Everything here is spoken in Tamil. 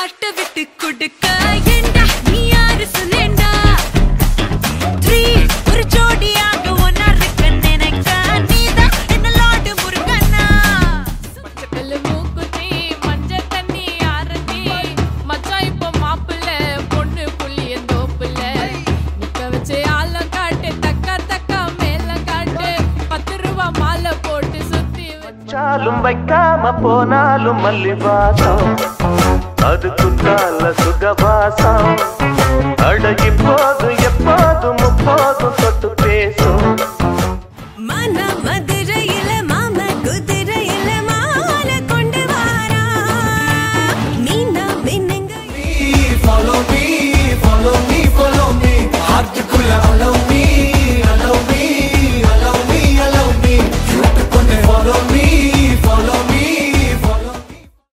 ஹார்ட்ட விட்டு கொடுக்க ஏண்டா நீ யாரு சொல்லேண்டா த்ரீ ஒரு ஜோடியாக ஒன்னா இருக்க நினைக்க நீதான் என்ன லாடு முருகனா பச்சைக்கல்லு மூக்குத்தி, மஞ்சள் தண்ணி ஆரத்தி. மச்சான் இப்போ மாப்பிள்ள, பொண்ணு புளியந்தோப்புல. நிக்க வச்சு ஆளம் காட்டு, தக்கா தக்கா மேளம் காட்டு. பத்து ரூபா மாலை போட்டு சுத்தி வச்சு சாலும் வைக்காம போனாலும் மல்லி வாசம் அது குத்தால சுகவாசம் அடகி போதும் எப்போதும் முப்போதும் தொட்டு பேசும்